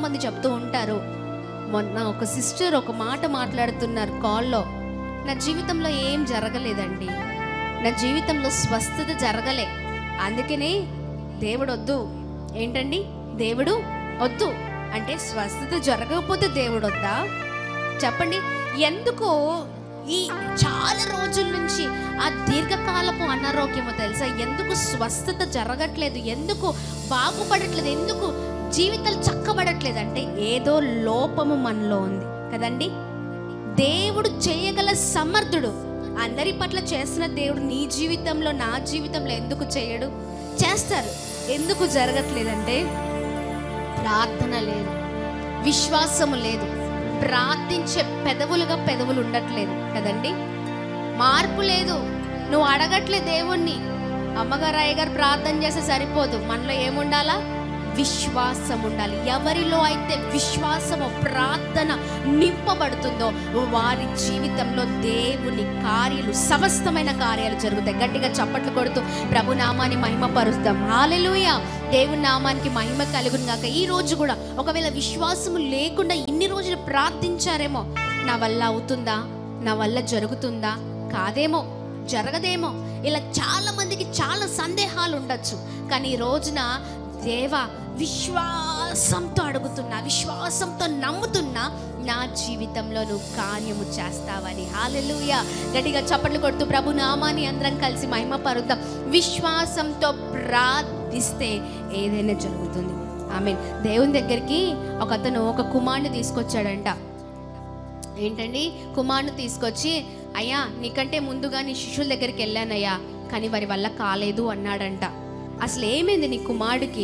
మంది చెప్తూ ఉంటారు మొన్న ఒక సిస్టర్ ఒక మాట మాట్లాడుతున్నారు కాల్లో నా జీవితంలో ఏం జరగలేదండి నా జీవితంలో స్వస్థత జరగలే అందుకనే దేవుడు వద్దు ఏంటండి దేవుడు వద్దు అంటే స్వస్థత జరగకపోతే దేవుడు వద్దా చెప్పండి ఎందుకు ఈ చాలా రోజుల నుంచి ఆ దీర్ఘకాలపు అనారోగ్యము తెలుసా ఎందుకు స్వస్థత జరగట్లేదు ఎందుకు బాగుపడట్లేదు ఎందుకు జీవితాలు చక్కబడట్లేదు అంటే ఏదో లోపము మనలో ఉంది కదండి దేవుడు చేయగల సమర్థుడు అందరి పట్ల చేసిన దేవుడు నీ జీవితంలో నా జీవితంలో ఎందుకు చేయడు చేస్తారు ఎందుకు జరగట్లేదంటే ప్రార్థన లేదు విశ్వాసము లేదు ప్రార్థించే పెదవులుగా పెదవులు ఉండట్లేదు కదండి మార్పు లేదు నువ్వు అడగట్లే దేవుణ్ణి అమ్మగారు అయ్యగారు ప్రార్థన చేస్తే సరిపోదు మనలో ఏముండాలా విశ్వాసం ఉండాలి ఎవరిలో అయితే విశ్వాసము ప్రార్థన నింపబడుతుందో వారి జీవితంలో దేవుని కార్యాలు సమస్తమైన కార్యాలు జరుగుతాయి గట్టిగా చప్పట్లు కొడుతూ ప్రభు నామాన్ని మహిమపరుస్తాం హాలెలూయ దేవుని నామానికి మహిమ కలుగును గాక ఈ రోజు కూడా ఒకవేళ విశ్వాసము లేకుండా ఇన్ని రోజులు ప్రార్థించారేమో నా వల్ల అవుతుందా నా వల్ల జరుగుతుందా కాదేమో జరగదేమో ఇలా చాలా మందికి చాలా సందేహాలు ఉండొచ్చు కానీ ఈ రోజున దేవా విశ్వాసంతో అడుగుతున్నా విశ్వాసంతో నమ్ముతున్నా నా జీవితంలో నువ్వు కార్యము చేస్తావని హాలెలూయ గట్టిగా చప్పట్లు కొడుతూ ప్రభు నామాన్ని అందరం కలిసి మహిమ పరుద్దాం విశ్వాసంతో ప్రార్థిస్తే ఏదైనా జరుగుతుంది ఆమె దేవుని దగ్గరికి ఒక అతను ఒక కుమారుని తీసుకొచ్చాడంట ఏంటండి కుమారుని తీసుకొచ్చి అయ్యా నీకంటే ముందుగా నీ శిష్యుల దగ్గరికి వెళ్ళానయ్యా కానీ వారి వల్ల కాలేదు అన్నాడంట అసలు ఏమైంది నీ కుమారుడికి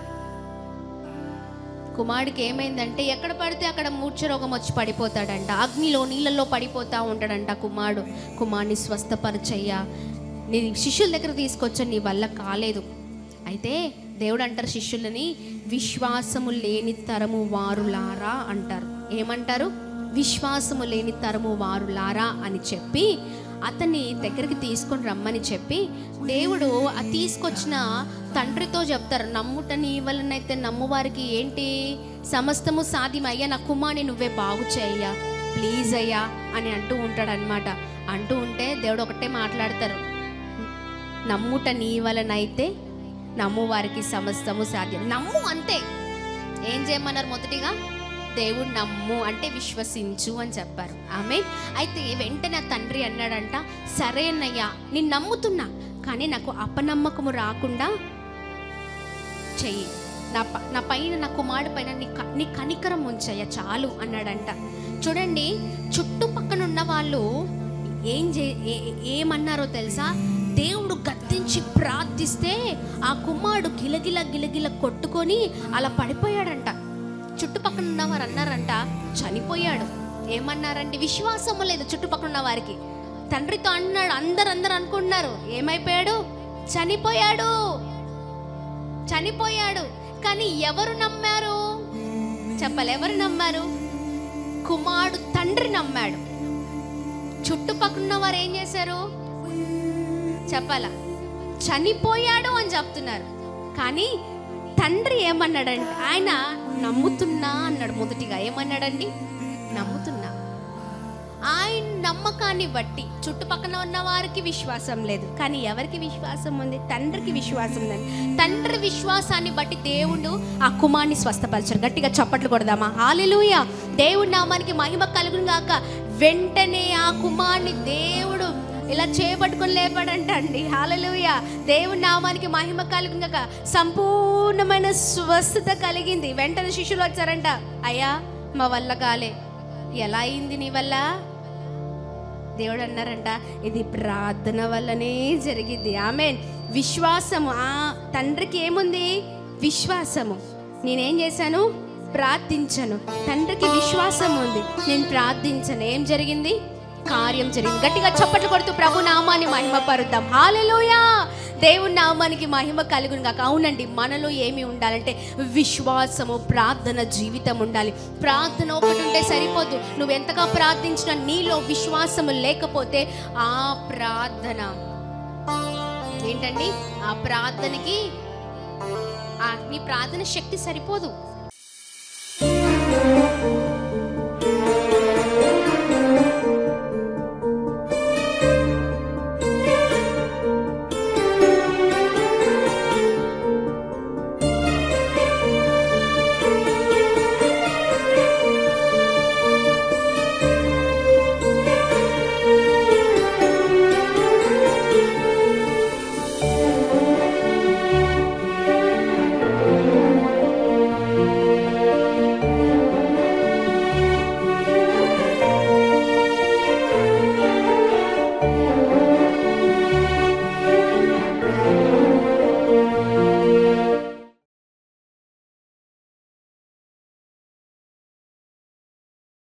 కుమారుడికి ఏమైందంటే ఎక్కడ పడితే అక్కడ మూర్ఛరోగం వచ్చి పడిపోతాడంట అగ్నిలో నీళ్ళల్లో పడిపోతా ఉంటాడంట కుమారుడు కుమారుని స్వస్థపరచయ్యా నీ శిష్యుల దగ్గర తీసుకొచ్చా నీ వల్ల కాలేదు అయితే దేవుడు అంటారు శిష్యులని విశ్వాసము లేని తరము వారులారా అంటారు ఏమంటారు విశ్వాసము లేని తరము వారులారా అని చెప్పి అతన్ని దగ్గరికి తీసుకొని రమ్మని చెప్పి దేవుడు ఆ తీసుకొచ్చిన తండ్రితో చెప్తారు నమ్ముట నీ వలనైతే నమ్మువారికి ఏంటి సమస్తము సాధ్యం అయ్యా నా కుమారుని నువ్వే బాగు చేయ్యా ప్లీజ్ అయ్యా అని అంటూ ఉంటాడనమాట అంటూ ఉంటే దేవుడు ఒకటే మాట్లాడతారు నమ్ముట నీ వలనైతే నమ్ము వారికి సమస్తము సాధ్యం నమ్ము అంతే ఏం చేయమన్నారు మొదటిగా దేవుడు నమ్ము అంటే విశ్వసించు అని చెప్పారు ఆమె అయితే వెంటనే ఆ తండ్రి అన్నాడంట సరే అన్నయ్యా నేను నమ్ముతున్నా కానీ నాకు అపనమ్మకము రాకుండా చెయ్యి నా ప- నా పైన నా కుమారుడు పైన నీ క- నీ కనికరం ఉంచయ్య చాలు అన్నాడంట చూడండి చుట్టుపక్కన ఉన్న వాళ్ళు ఏం చే ఏ- ఏ- ఏమన్నారో తెలుసా దేవుడు గద్దించి ప్రార్థిస్తే ఆ కుమారుడు గిలగిల గిలగిల కొట్టుకొని అలా పడిపోయాడంట చుట్టుపక్కల ఉన్న వారు అన్నారంట చనిపోయాడు ఏమన్నారంటే విశ్వాసము లేదు చుట్టుపక్కల ఉన్న వారికి తండ్రితో అన్నాడు అందరు అందరు అనుకుంటున్నారు ఏమైపోయాడు చనిపోయాడు చనిపోయాడు కానీ ఎవరు నమ్మారు చెప్పాలి ఎవరు నమ్మారు కుమారుడు తండ్రి నమ్మాడు చుట్టుపక్కల ఉన్న వారు ఏం చేశారు చెప్పాలా చనిపోయాడు అని చెప్తున్నారు కానీ తండ్రి ఏమన్నాడంటే ఆయన నమ్ముతున్నా అన్నాడు మొదటిగా ఏమన్నాడండి నమ్ముతున్నా ఆయన నమ్మకాన్ని బట్టి చుట్టుపక్కల ఉన్న వారికి విశ్వాసం లేదు కానీ ఎవరికి విశ్వాసం ఉంది తండ్రికి విశ్వాసం ఉంది తండ్రి విశ్వాసాన్ని బట్టి దేవుడు ఆ కుమార్ని స్వస్థపరిచారు గట్టిగా చప్పట్లు కొడదామా హాలెలూయ దేవుడి నామానికి మహిమ కలుగును గాక వెంటనే ఆ కుమార్ని దేవుడు ఇలా చేపట్టుకొని లేపాడంట అండి హాలెలూయ దేవుని నామానికి మహిమ కలుగును గాక సంపూర్ణమైన స్వస్థత కలిగింది వెంటనే శిష్యులు వచ్చారంట అయ్యా మా వల్ల కాలే ఎలా అయింది నీ వల్ల దేవుడు అన్నారంట ఇది ప్రార్థన వల్లనే జరిగింది ఆమె విశ్వాసము ఆ తండ్రికి ఏముంది విశ్వాసము నేనేం చేశాను ప్రార్థించను తండ్రికి విశ్వాసం ఉంది నేను ప్రార్థించను ఏం జరిగింది కార్యం జరిగింది గట్టిగా చప్పట్లు కొడుతూ ప్రభు నామాన్ని మహిమ పరుద్దాం హాలెలూయా దేవుని నామానికి మహిమ కలుగును గాక అవునండి మనలో ఏమి ఉండాలంటే విశ్వాసము ప్రార్థన జీవితం ఉండాలి ప్రార్థన ఒకటి ఉంటే సరిపోదు నువ్వు ఎంతగా ప్రార్థించినా నీలో విశ్వాసము లేకపోతే ఆ ప్రార్థన ఏంటండి ఆ ప్రార్థనకి ఆ నీ ప్రార్థన శక్తి సరిపోదు